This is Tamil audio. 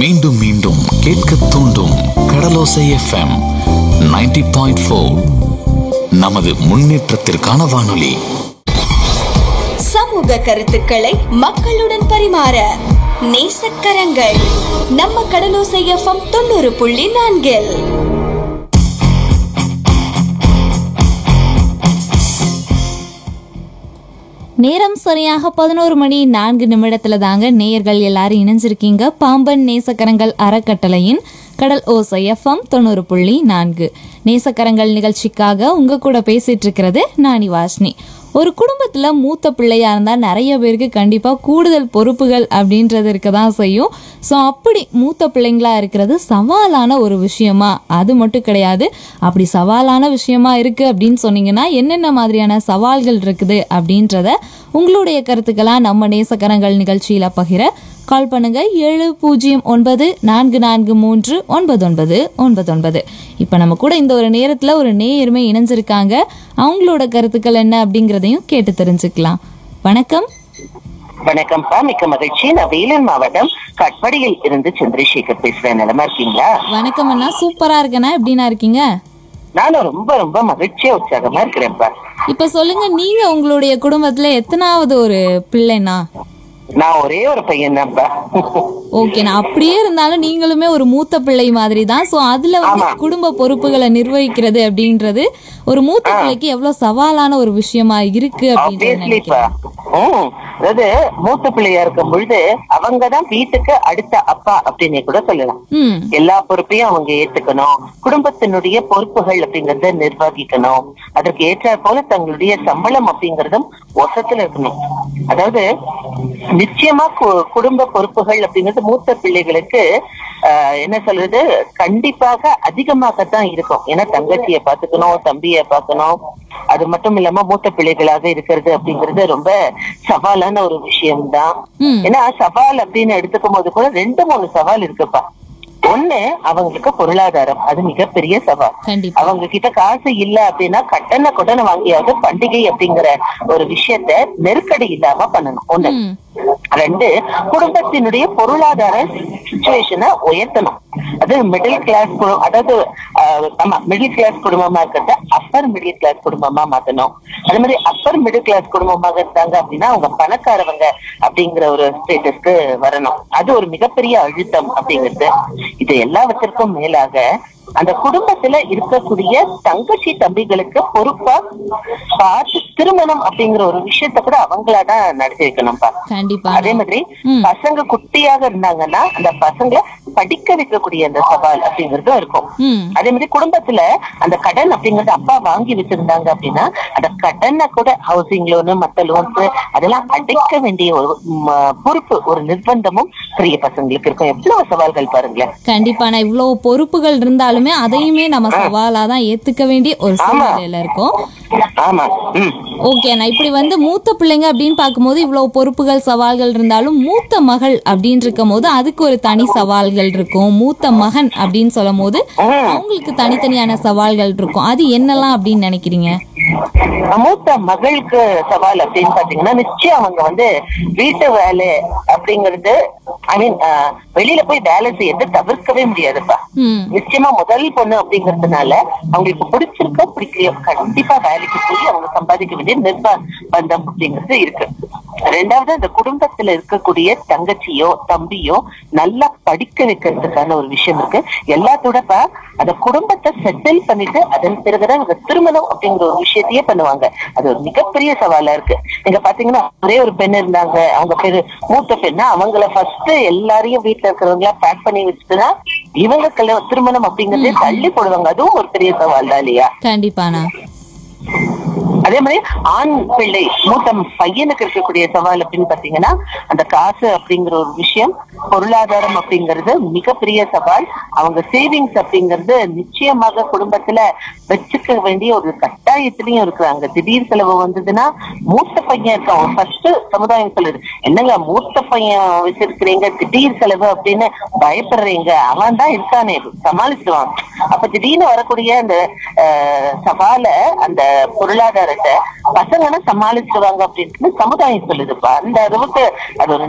மீண்டும் மீண்டும் கேட்க தூண்டும் கடலோசை எஃப்எம் 90.4 பாயிண்ட் நமது முன்னேற்றத்திற்கான வானொலி சமூக கருத்துக்களை மக்களுடன் பரிமாற நேசக்கரங்கள் நம்ம கடலோசை எஃப்எம் தொண்ணூறு புள்ளி நான்கில் நேரம் சரியாக பதினோரு மணி நான்கு நிமிடத்துல தாங்க நேயர்கள் எல்லாரும் இணைஞ்சிருக்கீங்க பாம்பன் நேசக்கரங்கள் அறக்கட்டளையின் கடல் ஓசை எஃப்எம் தொண்ணூறு புள்ளி நான்கு நேசக்கரங்கள் நிகழ்ச்சிக்காக உங்க கூட பேசிட்டு இருக்கிறது நானி வாஷ்னி ஒரு குடும்பத்துல மூத்த பிள்ளையா இருந்தா நிறைய பேருக்கு கண்டிப்பா கூடுதல் பொறுப்புகள் அப்படின்றது இருக்க தான் செய்யும் ஸோ அப்படி மூத்த பிள்ளைங்களா இருக்கிறது சவாலான ஒரு விஷயமா அது மட்டும் கிடையாது அப்படி சவாலான விஷயமா இருக்கு அப்படின்னு சொன்னீங்கன்னா என்னென்ன மாதிரியான சவால்கள் இருக்குது அப்படின்றத உங்களுடைய கருத்துக்களா நம்ம நேசக்கரங்கள் நிகழ்ச்சியில பகிர கால் பண்ணுங்க ஏழு பூஜ்ஜியம் ஒன்பது நான்கு நான்கு மூன்று ஒன்பது ஒன்பது ஒன்பது ஒன்பது இப்போ நம்ம கூட இந்த ஒரு நேரத்தில் ஒரு நேயருமே இணைஞ்சிருக்காங்க அவங்களோட கருத்துக்கள் என்ன அப்படிங்கிறதையும் கேட்டு தெரிஞ்சுக்கலாம் வணக்கம் வணக்கம்ப்பா மிக்க மகிழ்ச்சி நான் வேலூர் மாவட்டம் கட்படியில் இருந்து சந்திரசேகர் பேசுறேன் நிலமா இருக்கீங்களா வணக்கம் அண்ணா சூப்பரா இருக்கேண்ணா எப்படிண்ணா இருக்கீங்க நானும் ரொம்ப ரொம்ப மகிழ்ச்சியா உற்சாகமா இருக்கிறேன்ப்பா இப்போ சொல்லுங்க நீங்க உங்களுடைய குடும்பத்துல எத்தனாவது ஒரு பிள்ளைண்ணா நான் ஒரே ஒரு பையன் தான்ப்பா ஓகேண்ணா அப்படியே இருந்தாலும் நீங்களுமே ஒரு மூத்த பிள்ளை மாதிரி தான் ஸோ அதுல வந்து குடும்ப பொறுப்புகளை நிர்வகிக்கிறது அப்படின்றது ஒரு மூத்த பிள்ளைக்கு எவ்வளவு சவாலான ஒரு விஷயமா இருக்கு அப்படின்றத ஆப்வியஸ்லிப்பா நினைக்கிறேன் ம் அதாவது மூத்த பிள்ளையா இருக்கும் பொழுது அவங்கதான் வீட்டுக்கு அடுத்த அப்பா அப்படின்னு கூட சொல்லலாம் ம் எல்லா பொறுப்பையும் அவங்க ஏத்துக்கணும் குடும்பத்தினுடைய பொறுப்புகள் அப்படிங்கறத நிர்வகிக்கணும் அதற்கு ஏற்றாற் போல தங்களுடைய சம்பளம் அப்படிங்கறதும் ஒசத்துல இருக்கணும் அதாவது நிச்சயமா கு- குடும்ப பொறுப்புகள் அப்படிங்கிறது மூத்த பிள்ளைகளுக்கு ஆஹ், என்ன சொல்றது கண்டிப்பாக அதிகமாகத்தான் இருக்கும் ஏன்னா தங்கச்சிய பாத்துக்கணும் தம்பிய பார்க்கணும் அது மட்டும் இல்லாம மூத்த பிள்ளைகளாக இருக்கிறது அப்படிங்கிறது ரொம்ப சவாலான ஒரு விஷயம்தான் ம். ஏன்னா சவால் அப்படின்னு எடுத்துக்கும் போது கூட ரெண்டு மூணு சவால் இருக்குப்பா ஒண்ணு அவங்களுக்கு பொருளாதாரம் அது மிகப்பெரிய சவால் கண்டிப்பா அவங்க கிட்ட காசு இல்ல அப்படின்னா கட்டண கொட்டனை வாங்கியாவது பண்டிகை அப்படிங்கிற ஒரு விஷயத்த நெருக்கடி இல்லாம பண்ணணும் ஒண்ணு ம் ரெண்டு குடும்பத்தினுடைய பொருளாதார சுச்சுவேஷனை உயர்த்தணும் அது மிடில் கிளாஸ் அதாவது ஆஹ், ஆமா மிடில் கிளாஸ் குடும்பமா இருக்கிறத அப்பர் மிடில் கிளாஸ் குடும்பமா மாத்தணும் அதே மாதிரி அப்பர் மிடில் கிளாஸ் குடும்பமாக இருந்தாங்க அப்படின்னா அவங்க பணக்காரவங்க அப்படிங்கிற ஒரு ஸ்டேட்டஸ்க்கு வரணும் அது ஒரு மிகப்பெரிய அழுத்தம் அப்படிங்கிறது இது எல்லாவற்றிற்கும் மேலாக அந்த குடும்பத்துல இருக்கக்கூடிய தங்கச்சி தம்பிகளுக்கு பொறுப்பா பார்த்து திருமணம் அப்படிங்கிற ஒரு விஷயத்த கூட அவங்களாதான் நடத்தி வைக்கணும்பா கண்டிப்பா அதே மாதிரி ம். பசங்க குட்டியாக இருந்தாங்கன்னா அந்த பசங்களை படிக்க வைக்கக்கூடிய அந்த சவால் அப்படிங்கறதும் இருக்கும் ம் அதே மாதிரி குடும்பத்துல அந்த கடன் அப்படிங்கறது அப்பா வாங்கி வச்சிருந்தாங்க அப்படின்னா அந்த கடனை கூட ஹவுசிங் லோனு மத்த லோன்ஸ் அதெல்லாம் அடைக்க வேண்டிய ஒரு ம், பொறுப்பு ஒரு நிர்பந்தமும் பெரிய பசங்களுக்கு இருக்கும் எவ்வளவு சவால்கள் பாருங்களேன் கண்டிப்பா நான் இவ்வளவு பொறுப்புகள் இருந்தாலுமே அதையுமே நம்ம சவாலா தான் ஏத்துக்க வேண்டிய ஒரு சூழ்நிலையில இருக்கோம் ஆமா ம் ஓகேண்ணா இப்படி வந்து மூத்த பிள்ளைங்க அப்படின்னு பார்க்கும்போது இவ்வளவு பொறுப்புகள் சவால்கள் இருந்தாலும் மூத்த மகள் அப்படின்னு இருக்கும் போது அதுக்கு ஒரு தனி சவால்கள் இருக்கும் மூத்த மகன் அப்படின்னு சொல்லும் போது அவங்களுக்கு தனித்தனியான சவால்கள் இருக்கும் அது என்னெல்லாம் அப்படின்னு நினைக்கிறீங்க மூத்த மகளுக்கு சவால் அப்படின்னு பாத்தீங்கன்னா நிச்சயம் அவங்க வந்து வீட்டு வேலை அப்படிங்கறது ஐ மீன் வெளியில போய் வேலை செய்யறது தவிர்க்கவே முடியாதுப்பா ம் நிச்சயமா முதல் பொண்ணு அப்படிங்கறதுனால அவங்களுக்கு பிடிச்சிருக்கோ பிடிக்கலையோ கண்டிப்பா வேலைக்கு போய் அவங்க சம்பாதிக்க வேண்டிய நிர்பந்தம் அப்படிங்கிறது இருக்கு ரெண்டாவது அந்த குடும்பத்துல இருக்கக்கூடிய தங்கச்சியோ தம்பியோ நல்லா படிக்க வைக்கிறதுக்கான ஒரு விஷயம் இருக்கு எல்லாத்தோடப்பா அந்த குடும்பத்தை செட்டில் பண்ணிட்டு அதன் பிறகுதான் அவங்க திருமணம் அப்படிங்கிற ஒரு விஷயத்தையே பண்ணுவாங்க அது ஒரு மிகப்பெரிய சவாலா இருக்கு நீங்க பாத்தீங்கன்னா ஒரே ஒரு பெண் இருந்தாங்க அவங்க பேரு மூத்த பெண்ணா அவங்கள ஃபர்ஸ்ட் எல்லாரையும் வீட்டுல இருக்கிறவங்க பேக் பண்ணி வச்சுட்டுனா இவங்க கல்யாண திருமணம் அப்படிங்கறதே தள்ளி போடுவாங்க அதுவும் ஒரு பெரிய சவால் தான் இல்லையா கண்டிப்பாண்ணா அதே மாதிரி ஆண் பிள்ளை மூத்த பையனுக்கு இருக்கக்கூடிய சவால் அப்படின்னு பாத்தீங்கன்னா அந்த காசு அப்படிங்கிற ஒரு விஷயம் பொருளாதாரம் அப்படிங்கிறது மிகப்பெரிய சவால் அவங்க சேவிங்ஸ் அப்படிங்கிறது நிச்சயமாக குடும்பத்துல வச்சுக்க வேண்டிய ஒரு கட்டாயத்திலையும் இருக்கிறாங்க திடீர் செலவு வந்ததுன்னா மூத்த பையன் இருக்கான் ஃபர்ஸ்ட் சமுதாயம் சொல்லுது என்னங்க மூத்த பையன் வச்சிருக்கிறீங்க திடீர் செலவு அப்படின்னு பயப்படுறீங்க அவன் தான் இருக்கானே சமாளிச்சிடுவான் அப்ப திடீர்னு வரக்கூடிய அந்த அஹ், சவால அந்த பொருளாதாரத்தை பசங்கன்னா சமாளிச்சிடுவாங்க அப்படின்னு சமுதாயம் சொல்லுதுப்பா அந்த அளவுக்கு அது ஒரு